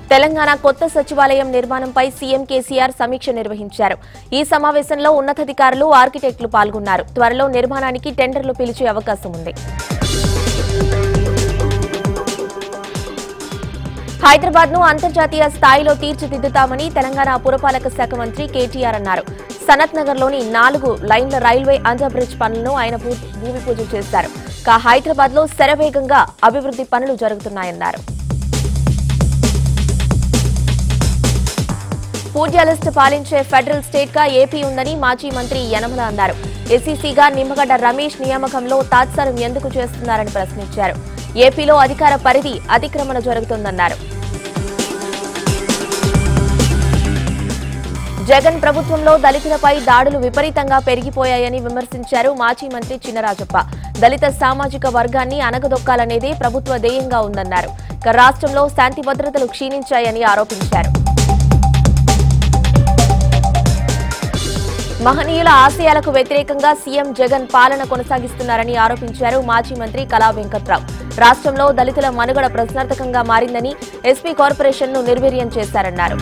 తెలంగాణ కొత్త సచివాలయం నిర్మాణంపై సీఎం కేసీఆర్ సమీక్ష నిర్వహించారు ఈ సమావేశంలో ఉన్నతాధికారులు ఆర్కిటెక్టులు పాల్గొన్నారు త్వరలో నిర్మాణానికి టెండర్లు పిలిచే అవకాశం ఉంది హైదరాబాద్ ను అంతర్జాతీయ స్థాయిలో తీర్చిదిద్దుతామని తెలంగాణ పురపాలక శాఖ మంత్రి కేటీఆర్ అన్నారు సనత్ నగర్ లోని నాలుగు లైన్ల రైల్వే అండర్ బ్రిడ్జ్ పనులను ఆయన భూ- భూమి పూజ చేశారు కా హైదరాబాద్ లో శరవేగంగా అభివృద్ధి పనులు జరుగుతున్నాయన్నారు పూజ్య లిస్టు పాలించే ఫెడరల్ స్టేట్ గా ఏపీ ఉందని మాజీ మంత్రి యనమల అన్నారు ఎస్సీసీగా నిమ్మగడ్డ రమేష్ నియామకంలో తాత్సారం ఎందుకు చేస్తున్నారని ప్రశ్నించారు ఏపీలో అధికార పరిధి అతిక్రమణ జరుగుతోందన్నారు జగన్ ప్రభుత్వంలో దళితులపై దాడులు విపరీతంగా పెరిగిపోయాయని విమర్శించారు మాజీ మంత్రి చినరాజప్ప దళిత సామాజిక వర్గాన్ని అనగదొక్కాలనేదే ప్రభుత్వ ధ్యేయంగా ఉందన్నారు ఇక రాష్ట్రంలో శాంతి భద్రతలు క్షీణించాయని ఆరోపించారు మహనీయుల ఆశయాలకు వ్యతిరేకంగా సీఎం జగన్ పాలన కొనసాగిస్తున్నారని ఆరోపించారు మాజీ మంత్రి కళా వెంకట్రావు రాష్ట్రంలో దళితుల మనుగడ ప్రశ్నార్థకంగా మారిందని ఎస్పీ కార్పొరేషన్ ను నిర్వీర్యం చేశారన్నారు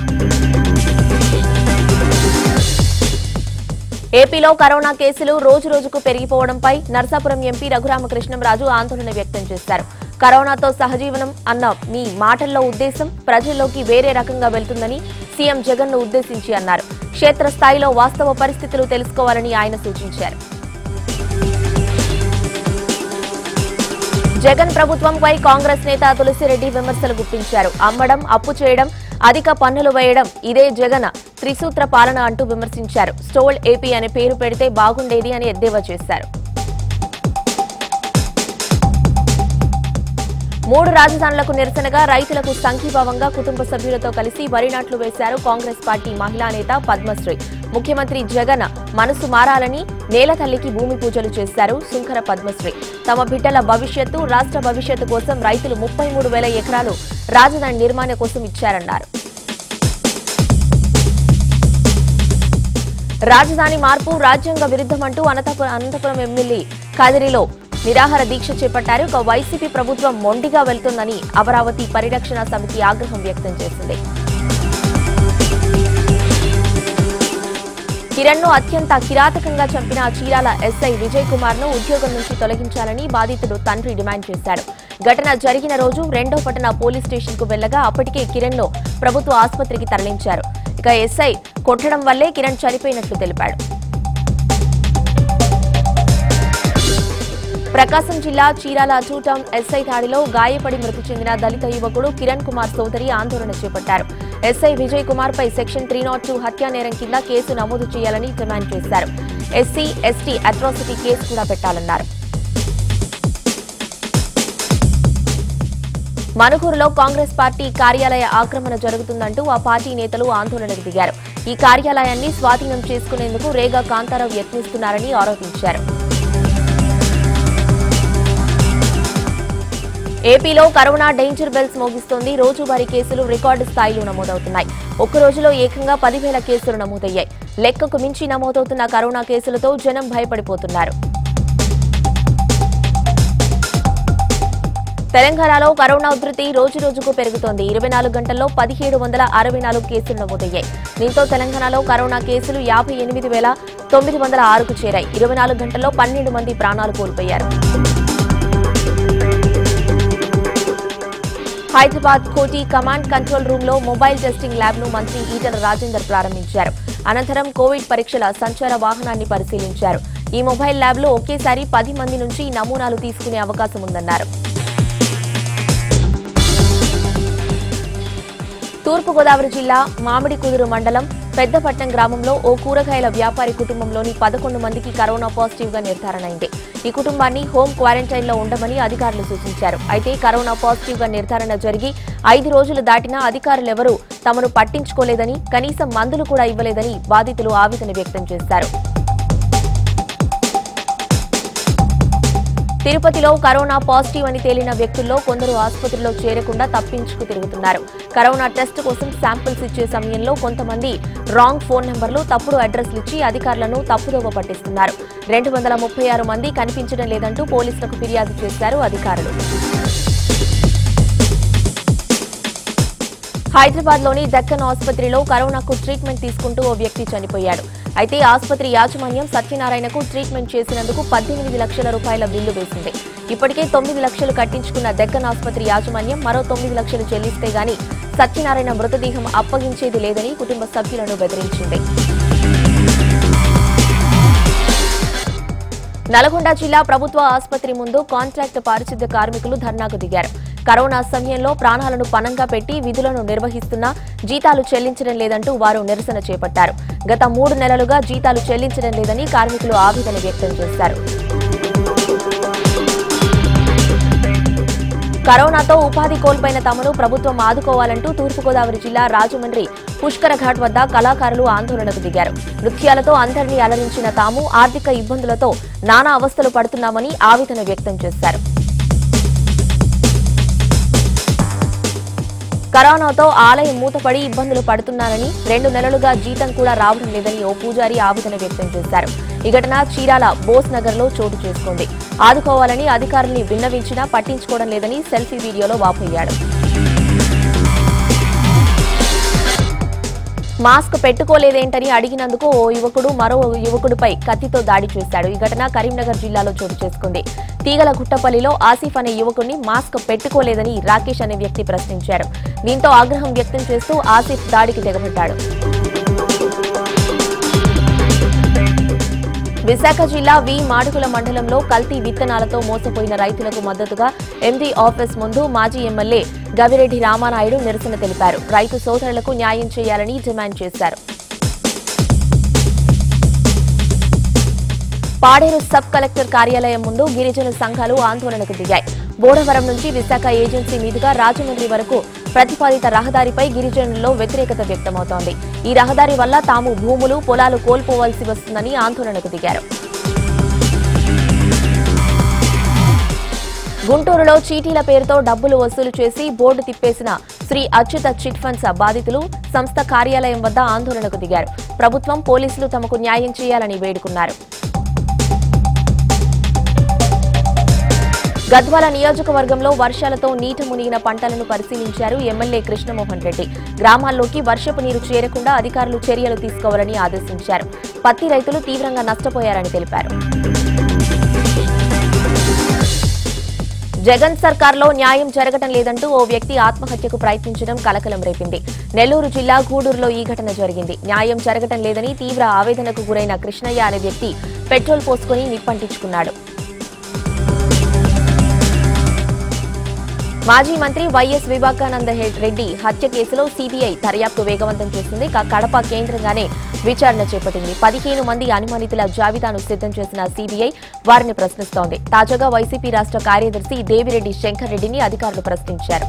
ఏపీలో కరోనా కేసులు రోజు రోజుకు పెరిగిపోవడంపై నర్సాపురం ఎంపీ రఘురామకృష్ణంరాజు ఆందోళన వ్యక్తం చేశారు కరోనాతో సహజీవనం అన్న మీ మాటల్లో ఉద్దేశం ప్రజల్లోకి వేరే రకంగా వెళ్తుందని సీఎం జగన్ ను ఉద్దేశించి అన్నారు క్షేత్రస్థాయిలో వాస్తవ పరిస్థితులు తెలుసుకోవాలని ఆయన సూచించారు జగన్ ప్రభుత్వంపై కాంగ్రెస్ నేత తులసిరెడ్డి విమర్శలు గుప్పించారు అమ్మడం అప్పు చేయడం అధిక పన్నులు వేయడం ఇదే జగన్ త్రిసూత్ర పాలన అంటూ విమర్శించారు స్టోల్ ఏపీ అనే పేరు పెడితే బాగుండేది అని ఎద్దేవా చేశారు మూడు రాజధానులకు నిరసనగా రైతులకు సంఘీభావంగా కుటుంబ సభ్యులతో కలిసి వరి నాట్లు వేశారు కాంగ్రెస్ పార్టీ మహిళా నేత పద్మశ్రీ ముఖ్యమంత్రి జగన్ మనసు మారాలని నేల తల్లికి భూమి పూజలు చేశారు శుంకర పద్మశ్రీ తమ బిడ్డల భవిష్యత్తు రాష్ట్ర భవిష్యత్తు కోసం రైతులు ముప్పై మూడు వేల ఎకరాలు రాజధాని నిర్మాణం కోసం ఇచ్చారన్నారు రాజధాని మార్పు రాజ్యాంగ విరుద్ధమంటూ అనంతపురం అనంతపురం ఎమ్మెల్యే కదిరిలో నిరాహార దీక్ష చేపట్టారు ఇక వైసీపీ ప్రభుత్వం మొండిగా వెళ్తుందని అమరావతి పరిరక్షణ సమితి ఆగ్రహం వ్యక్తం చేసింది కిరణ్ ను అత్యంత కిరాతకంగా చంపిన చీరాల ఎస్ఐ విజయ్ కుమార్ ను ఉద్యోగం నుంచి తొలగించాలని బాధితుడు తండ్రి డిమాండ్ చేశారు ఘటన జరిగిన రోజు రెండో పట్టణ పోలీస్ స్టేషన్ కు వెళ్లగా అప్పటికే కిరణ్ ను ప్రభుత్వ ఆసుపత్రికి తరలించారు ఇక ఎస్ఐ కొట్టడం వల్లే కిరణ్ చనిపోయినట్లు తెలిపాడు ప్రకాశం జిల్లా చీరాల టూ టౌన్ ఎస్ఐ దాడిలో గాయపడి మృతి చెందిన దళిత యువకుడు కిరణ్ కుమార్ సోదరి ఆందోళన చేపట్టారు ఎస్ఐ విజయ్ కుమార్ పై సెక్షన్ త్రీ నాట్ టూ హత్యా నేరం కింద కేసు నమోదు చేయాలని డిమాండ్ చేశారు ఎస్సీ ఎస్టీ అట్రాసిటీ కేసు కూడా పెట్టాలన్నారు మనుగూరులో కాంగ్రెస్ పార్టీ కార్యాలయ ఆక్రమణ జరుగుతుందంటూ ఆ పార్టీ నేతలు ఆందోళనకు దిగారు ఈ కార్యాలయాన్ని స్వాధీనం చేసుకునేందుకు రేగా కాంతారావు యత్నిస్తున్నారని ఆరోపించారు ఏపీలో కరోనా డేంజర్ బెల్స్ మోగిస్తోంది రోజువారీ కేసులు రికార్డు స్థాయిలో నమోదవుతున్నాయి ఒక్క రోజులో ఏకంగా పదివేల కేసులు నమోదయ్యాయి లెక్కకు మించి నమోదవుతున్న కరోనా కేసులతో జనం భయపడిపోతున్నారు తెలంగాణలో కరోనా ఉధృతి రోజు రోజుకు పెరుగుతోంది ఇరవై నాలుగు గంటల్లో పదిహేడు వందల అరవై నాలుగు కేసులు నమోదయ్యాయి దీంతో తెలంగాణలో కరోనా కేసులు యాభై ఎనిమిది వేల తొమ్మిది వందల ఆరుకు చేరాయి ఇరవై నాలుగు గంటల్లో పన్నెండు మంది ప్రాణాలు కోల్పోయారు Hyderabad Koti command control room లో మొబైల్ టెస్టింగ్ ల్యాబ్ ను మంత్రి ఈటల రాజేందర్ ప్రారంభించారు అనంతరం కోవిడ్ పరీక్షల సంచార వాహనాన్ని పరిశీలించారు ఈ మొబైల్ ల్యాబ్ లో ఒకేసారి పది మంది నుంచి నమూనాలు తీసుకునే అవకాశం ఉందన్నారు తూర్పుగోదావరి జిల్లా మామిడి కుదురు మండలం పెద్దపట్నం గ్రామంలో ఓ కూరగాయల వ్యాపారి కుటుంబంలోని పదకొండు మందికి కరోనా పాజిటివ్ గా నిర్ధారణ అయింది ఈ కుటుంబాన్ని హోం క్వారంటైన్ లో ఉండమని అధికారులు సూచించారు అయితే కరోనా పాజిటివ్ గా నిర్ధారణ జరిగి ఐదు రోజులు దాటినా అధికారులెవరూ తమను పట్టించుకోలేదని కనీసం మందులు కూడా ఇవ్వలేదని బాధితులు ఆవేదన వ్యక్తం చేశారు తిరుపతిలో కరోనా పాజిటివ్ అని తేలిన వ్యక్తుల్లో కొందరు ఆసుపత్రిలో చేరకుండా తప్పించుకు తిరుగుతున్నారు కరోనా టెస్ట్ కోసం శాంపిల్స్ ఇచ్చే సమయంలో కొంతమంది రాంగ్ ఫోన్ నెంబర్లు తప్పుడు అడ్రస్లు ఇచ్చి అధికారులను తప్పుదోవ పట్టిస్తున్నారు రెండు వందల ముప్పై ఆరు మంది కనిపించడం లేదంటూ పోలీసులకు ఫిర్యాదు చేశారు అధికారులు హైదరాబాద్ లోని దక్కన్ ఆసుపత్రిలో కరోనాకు ట్రీట్మెంట్ తీసుకుంటూ ఓ వ్యక్తి చనిపోయాడు అయితే ఆసుపత్రి యాజమాన్యం సత్యనారాయణకు ట్రీట్మెంట్ చేసినందుకు పద్దెనిమిది లక్షల రూపాయల బిల్లు వేసింది ఇప్పటికే తొమ్మిది లక్షలు కట్టించుకున్న దక్కన్ ఆసుపత్రి యాజమాన్యం మరో తొమ్మిది లక్షలు చెల్లిస్తే గాని సత్యనారాయణ మృతదేహం అప్పగించేది లేదని కుటుంబ సభ్యులను బెదిరించింది నల్గొండ జిల్లా ప్రభుత్వ ఆసుపత్రి ముందు కాంట్రాక్ట్ పారిశుద్ధ్య కార్మికులు ధర్నాకు దిగారు కరోనా సమయంలో ప్రాణాలను పణంగా పెట్టి విధులను నిర్వహిస్తున్నా జీతాలు చెల్లించడం లేదంటూ వారు నిరసన చేపట్టారు గత మూడు నెలలుగా జీతాలు చెల్లించడం లేదని కార్మికులు ఆవేదన వ్యక్తం చేశారు కరోనాతో ఉపాధి కోల్పోయిన తమను ప్రభుత్వం ఆదుకోవాలంటూ తూర్పుగోదావరి జిల్లా రాజమండ్రి పుష్కర ఘాట్ వద్ద కళాకారులు ఆందోళనకు దిగారు నృత్యాలతో అందరినీ అలరించిన తాము ఆర్థిక ఇబ్బందులతో నానా అవస్థలు పడుతున్నామని ఆవేదన వ్యక్తం చేశారు కరోనాతో ఆలయం మూతపడి ఇబ్బందులు పడుతున్నారని రెండు నెలలుగా జీతం కూడా రావడం లేదని ఓ పూజారి ఆవేదన వ్యక్తం చేశారు ఈ ఘటన చీరాల బోస్ నగర్ లో చోటు చేసుకుంది ఆదుకోవాలని అధికారుల్ని విన్నవించినా పట్టించుకోవడం లేదని సెల్ఫీ వీడియోలో వాపోయాడు మాస్క్ పెట్టుకోలేదేంటని అడిగినందుకు ఓ యువకుడు మరో యువకుడిపై కత్తితో దాడి చేశాడు ఈ ఘటన కరీంనగర్ జిల్లాలో చోటు చేసుకుంది తీగల గుట్టపల్లిలో ఆసిఫ్ అనే యువకుడిని మాస్క్ పెట్టుకోలేదని రాకేష్ అనే వ్యక్తి ప్రశ్నించారు దీంతో ఆగ్రహం వ్యక్తం చేస్తూ ఆసిఫ్ దాడికి తెగబడ్డాడు విశాఖ జిల్లా వి మాడుగుల మండలంలో కల్తీ విత్తనాలతో మోసపోయిన రైతులకు మద్దతుగా ఎండీ ఆఫీస్ ముందు మాజీ ఎమ్మెల్యే గవిరెడ్డి రామానాయుడు నిరసన తెలిపారు రైతు సోదరులకు న్యాయం చేయాలని డిమాండ్ చేశారు పాడేరు సబ్ కలెక్టర్ కార్యాలయం ముందు గిరిజన సంఘాలు ఆందోళనకు దిగాయి బోడవరం నుంచి విశాఖ ఏజెన్సీ మీదుగా రాజమండ్రి వరకు ప్రతిపాదిత రహదారిపై గిరిజనుల్లో వ్యతిరేకత వ్యక్తమవుతోంది ఈ రహదారి వల్ల తాము భూములు పొలాలు కోల్పోవాల్సి వస్తుందని ఆందోళనకు దిగారు గుంటూరులో చీటీల పేరుతో డబ్బులు వసూలు చేసి బోర్డు తిప్పేసిన శ్రీ అచ్యుత చిట్ ఫండ్స్ బాధితులు సంస్థ కార్యాలయం వద్ద ఆందోళనకు దిగారు ప్రభుత్వం పోలీసులు తమకు న్యాయం చేయాలని వేడుకున్నారు గద్వాల నియోజకవర్గంలో వర్షాలతో నీట మునిగిన పంటలను పరిశీలించారు ఎమ్మెల్యే కృష్ణమోహన్ రెడ్డి గ్రామాల్లోకి వర్షపు నీరు చేరకుండా అధికారులు చర్యలు తీసుకోవాలని ఆదేశించారు పత్తి రైతులు తీవ్రంగా నష్టపోయారని తెలిపారు జగన్ సర్కార్లో న్యాయం జరగటం లేదంటూ ఓ వ్యక్తి ఆత్మహత్యకు ప్రయత్నించడం కలకలం రేపింది నెల్లూరు జిల్లా గూడూరులో ఈ ఘటన జరిగింది న్యాయం జరగటం లేదని తీవ్ర ఆవేదనకు గురైన కృష్ణయ్య అనే వ్యక్తి పెట్రోల్ పోసుకుని నిప్పంటించుకున్నాడు మాజీ మంత్రి వైఎస్ వివేకానంద హె- రెడ్డి హత్య కేసులో సీబీఐ దర్యాప్తు వేగవంతం చేసింది క- కడప కేంద్రంగానే విచారణ చేపట్టింది పదిహేను మంది అనుమానితుల జాబితాను సిద్ధం చేసిన సీబీఐ వారిని ప్రశ్నిస్తోంది తాజాగా వైసీపీ రాష్ట్ర కార్యదర్శి దేవిరెడ్డి శంకర్ రెడ్డిని అధికారులు ప్రశ్నించారు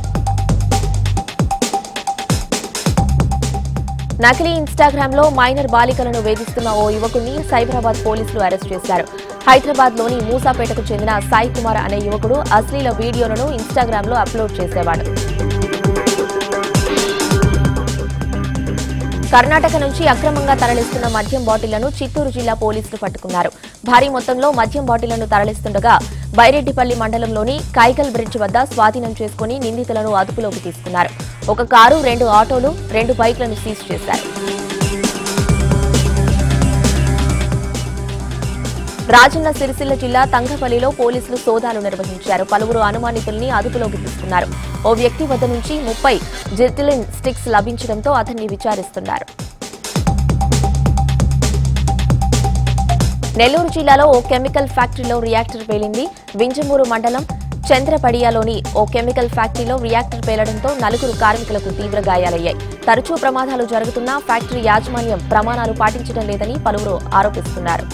నకిలీ ఇన్స్టాగ్రామ్ లో మైనర్ బాలికలను వేధిస్తున్న ఓ యువకుడిని సైబరాబాద్ పోలీసులు అరెస్ట్ చేశారు హైదరాబాద్ లోని మూసాపేటకు చెందిన సాయి కుమార్ అనే యువకుడు అశ్లీల వీడియోలను ఇన్స్టాగ్రామ్ లో అప్లోడ్ చేసేవాడు కర్ణాటక నుంచి అక్రమంగా తరలిస్తున్న మద్యం బాటిళ్లను చిత్తూరు జిల్లా పోలీసులు పట్టుకున్నారు భారీ మొత్తంలో మద్యం బాటిళ్లను తరలిస్తుండగా బైరెడ్డిపల్లి మండలంలోని కైకల్ బ్రిడ్జ్ వద్ద స్వాధీనం చేసుకుని నిందితులను అదుపులోకి తీసుకున్నారు ఒక కారు రెండు ఆటోలు రెండు బైక్లను సీజ్ చేశారు రాజన్న సిరిసిల్ల జిల్లా తంగపల్లిలో పోలీసులు సోదాలు నిర్వహించారు పలువురు అనుమానితుల్ని అదుపులోకి తీసుకున్నారు ఓ వ్యక్తి వద్ద నుంచి ముప్పై జిటిలిన్ స్టిక్స్ లభించడంతో అతన్ని విచారిస్తున్నారు నెల్లూరు జిల్లాలో ఓ కెమికల్ ఫ్యాక్టరీలో రియాక్టర్ పేలింది వింజమూరు మండలం చంద్రపడియాలోని ఓ కెమికల్ ఫ్యాక్టరీలో రియాక్టర్ పేలడంతో నలుగురు కార్మికులకు తీవ్ర గాయాలయ్యాయి తరచూ ప్రమాదాలు జరుగుతున్నా ఫ్యాక్టరీ యాజమాన్యం ప్రమాణాలు పాటించడం లేదని పలువురు ఆరోపిస్తున్నారు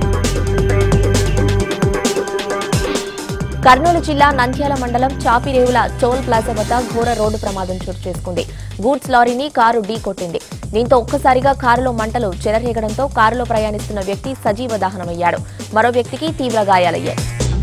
కర్నూలు జిల్లా నంద్యాల మండలం చాపిరేవుల టోల్ ప్లాజా వద్ద ఘోర రోడ్డు ప్రమాదం చోటు చేసుకుంది గూడ్స్ లారీని కారు ఢీ కొట్టింది దీంతో ఒక్కసారిగా కారులో మంటలు చెలరేగడంతో కారులో ప్రయాణిస్తున్న వ్యక్తి సజీవ దహనమయ్యాడు మరో వ్యక్తికి తీవ్ర గాయాలయ్యాయి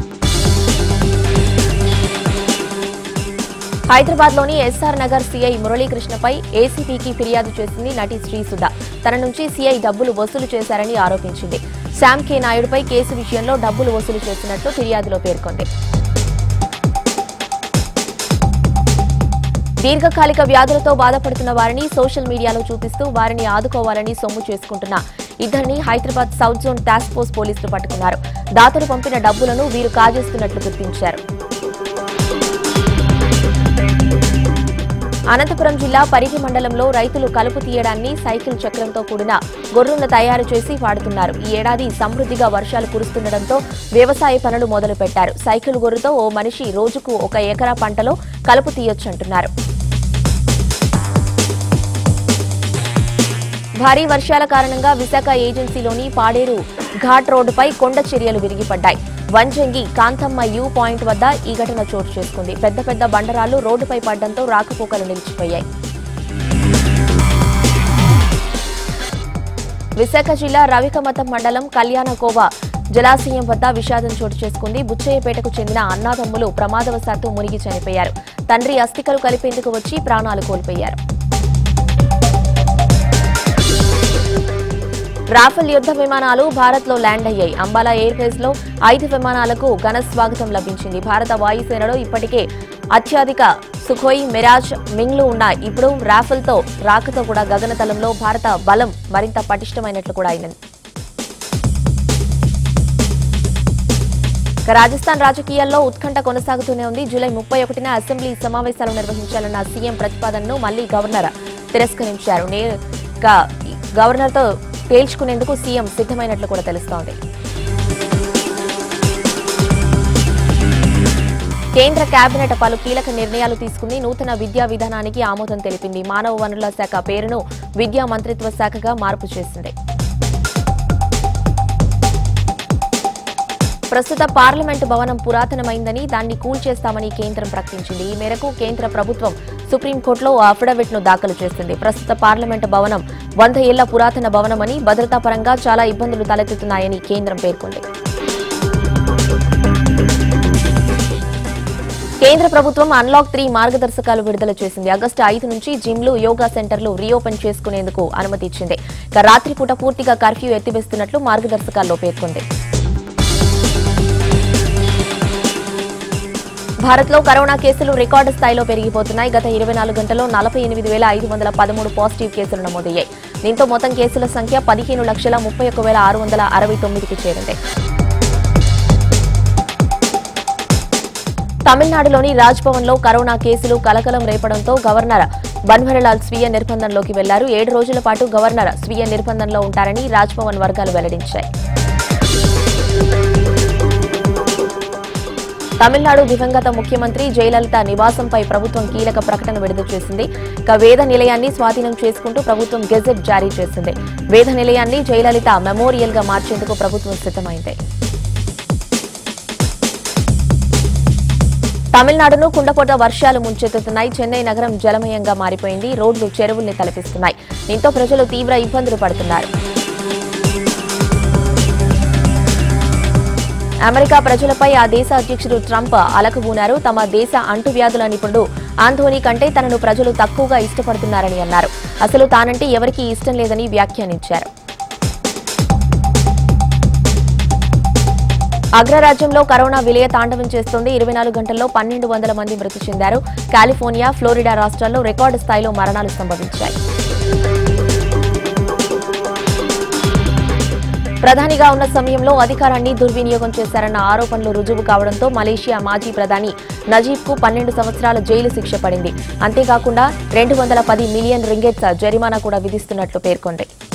హైదరాబాద్ లోని ఎస్ఆర్ నగర్ సీఐ మురళీకృష్ణపై ఏసీపీకి ఫిర్యాదు చేసింది నటి శ్రీసుధ తన నుంచి సీఐ డబ్బులు వసూలు చేశారని ఆరోపించింది శ్యామ్ కే నాయుడుపై కేసు విషయంలో డబ్బులు వసూలు చేసినట్లు ఫిర్యాదులో పేర్కొంది దీర్ఘకాలిక వ్యాధులతో బాధపడుతున్న వారిని సోషల్ మీడియాలో చూపిస్తూ వారిని ఆదుకోవాలని సొమ్ము చేసుకుంటున్న ఇద్దరిని Hyderabad south zone task force పోలీసులు పట్టుకున్నారు దాతలు పంపిన డబ్బులను వీరు కాజేస్తున్నట్లు గుర్తించారు అనంతపురం జిల్లా పరిగి మండలంలో రైతులు కలుపు తీయడాన్ని సైకిల్ చక్రంతో కూడిన గొర్రులను తయారు చేసి వాడుతున్నారు ఈ ఏడాది సమృద్ధిగా వర్షాలు కురుస్తుండటంతో వ్యవసాయ పనులు మొదలుపెట్టారు సైకిల్ గొర్రుతో ఓ మనిషి రోజుకు ఒక ఎకరా పంటలో కలుపు తీయొచ్చంటున్నారు భారీ వర్షాల కారణంగా విశాఖ ఏజెన్సీలోని పాడేరు ఘాట్ రోడ్డుపై కొండ చర్యలు విరిగిపడ్డాయి వంజంగి కాంతమ్మ యూ పాయింట్ వద్ద ఈ ఘటన చోటు చేసుకుంది పెద్ద పెద్ద బండరాలు రోడ్డుపై పడడంతో రాకపోకలు నిలిచిపోయాయి విశాఖ జిల్లా రవికమతం మండలం కళ్యాణకోవ జలాశయం వద్ద విషాదం చోటు చేసుకుంది బుచ్చయ్యపేటకు చెందిన అన్నాదమ్ములు ప్రమాదవశాత్తు మునిగి చనిపోయారు తండ్రి అస్థికలు కలిపేందుకు వచ్చి ప్రాణాలు కోల్పోయారు రాఫెల్ యుద్ధ విమానాలు భారత్ లో ల్యాండ్ అయ్యాయి అంబాలా ఎయిర్ బేస్ లో ఐదు విమానాలకు ఘన స్వాగతం లభించింది భారత వాయుసేనలో ఇప్పటికే అత్యధిక సుఖోయి మిరాజ్ మింగ్లు ఉన్నాయి ఇప్పుడు రాఫెల్ తో రాకతో కూడా గగనతలంలో భారత బలం మరింత పటిష్టమైనట్లు కూడా అయింది ఇక రాజస్థాన్ రాజకీయాల్లో ఉత్కంఠ కొనసాగుతూనే ఉంది జూలై ముప్పై ఒకటిన అసెంబ్లీ సమావేశాలు నిర్వహించాలన్న సీఎం ప్రతిపాదనను మళ్లీ గవర్నర్ తిరస్కరించారు నేరుగా గవర్నర్తో తేల్చుకునేందుకు సీఎం సిద్ధమైనట్లు కూడా తెలుస్తోంది కేంద్ర కేబినెట్ పలు కీలక నిర్ణయాలు తీసుకుంది నూతన విద్యా విధానానికి ఆమోదం తెలిపింది మానవ వనరుల శాఖ పేరును విద్యా మంత్రిత్వ శాఖగా మార్పు చేసింది ప్రస్తుత పార్లమెంటు భవనం పురాతనమైందని దాన్ని కూల్చేస్తామని కేంద్రం ప్రకటించింది ఈ మేరకు కేంద్ర ప్రభుత్వం సుప్రీంకోర్టులో ఓ అఫిడవిట్ ను దాఖలు చేసింది ప్రస్తుత పార్లమెంటు భవనం వంద ఏళ్ల పురాతన భవనమని భద్రతా పరంగా చాలా ఇబ్బందులు తలెత్తుతున్నాయని కేంద్రం పేర్కొంది కేంద్ర ప్రభుత్వం అన్లాక్ త్రీ మార్గదర్శకాలు విడుదల చేసింది ఆగస్టు ఐదు నుంచి జిమ్లు యోగా సెంటర్లు రీఓపెన్ చేసుకునేందుకు అనుమతి ఇచ్చింది ఇక రాత్రిపూట పూర్తిగా కర్ఫ్యూ ఎత్తివేస్తున్నట్లు మార్గదర్శకాల్లో పేర్కొంది భారత్లో కరోనా కేసులు రికార్డు స్థాయిలో పెరిగిపోతున్నాయి గత ఇరవై నాలుగు గంటల్లో నలభై ఎనిమిది వేల ఐదు వందల పదమూడు పాజిటివ్ కేసులు నమోదయ్యాయి దీంతో మొత్తం కేసుల సంఖ్య పదిహేను లక్షల ముప్పై ఒక్క వేల ఆరు వందల అరవై తొమ్మిదికి చేరింది తమిళనాడులోని రాజ్భవన్ లో కరోనా కేసులు కలకలం రేపడంతో గవర్నర్ బన్వరలాల్ స్వీయ నిర్బంధంలోకి వెళ్లారు ఏడు రోజుల పాటు గవర్నర్ స్వీయ నిర్బంధంలో ఉంటారని రాజ్భవన్ వర్గాలు వెల్లడించాయి తమిళనాడు దివంగత ముఖ్యమంత్రి జయలలిత నివాసంపై ప్రభుత్వం కీలక ప్రకటన విడుదల చేసింది ఇక వేద నిలయాన్ని స్వాధీనం చేసుకుంటూ ప్రభుత్వం గెజెట్ జారీ చేసింది వేద నిలయాన్ని జయలలిత మెమోరియల్ గా మార్చేందుకు ప్రభుత్వం సిద్ధమైంది తమిళనాడును కుండపోట వర్షాలు ముంచెత్తుతున్నాయి చెన్నై నగరం జలమయంగా మారిపోయింది రోడ్లు చెరువుల్ని తలపిస్తున్నాయి దీంతో ప్రజలు తీవ్ర ఇబ్బందులు పడుతున్నారు అమెరికా ప్రజలపై ఆ దేశ అధ్యక్షుడు ట్రంప్ అలకబూనారు తమ దేశ అంటువ్యాధుల నిపుణుడు ఆంధోనీ కంటే తనను ప్రజలు తక్కువగా ఇష్టపడుతున్నారని అన్నారు అసలు తానంటే ఎవరికీ ఇష్టం లేదని వ్యాఖ్యానించారు అగ్రరాజ్యంలో కరోనా విలయ తాండవం చేస్తోంది ఇరవై నాలుగు గంటల్లో పన్నెండు వందల మంది మృతి చెందారు కాలిఫోర్నియా ఫ్లోరిడా రాష్ట్రాల్లో రికార్డు స్థాయిలో మరణాలు సంభవించాయి ప్రధానిగా ఉన్న సమయంలో అధికారాన్ని దుర్వినియోగం చేశారన్న ఆరోపణలు రుజువు కావడంతో మలేషియా మాజీ ప్రధాని నజీబ్ కు పన్నెండు సంవత్సరాల జైలు శిక్ష పడింది అంతేకాకుండా రెండు వందల పది మిలియన్ రింగెట్స్ జరిమానా కూడా విధిస్తున్నట్లు పేర్కొంది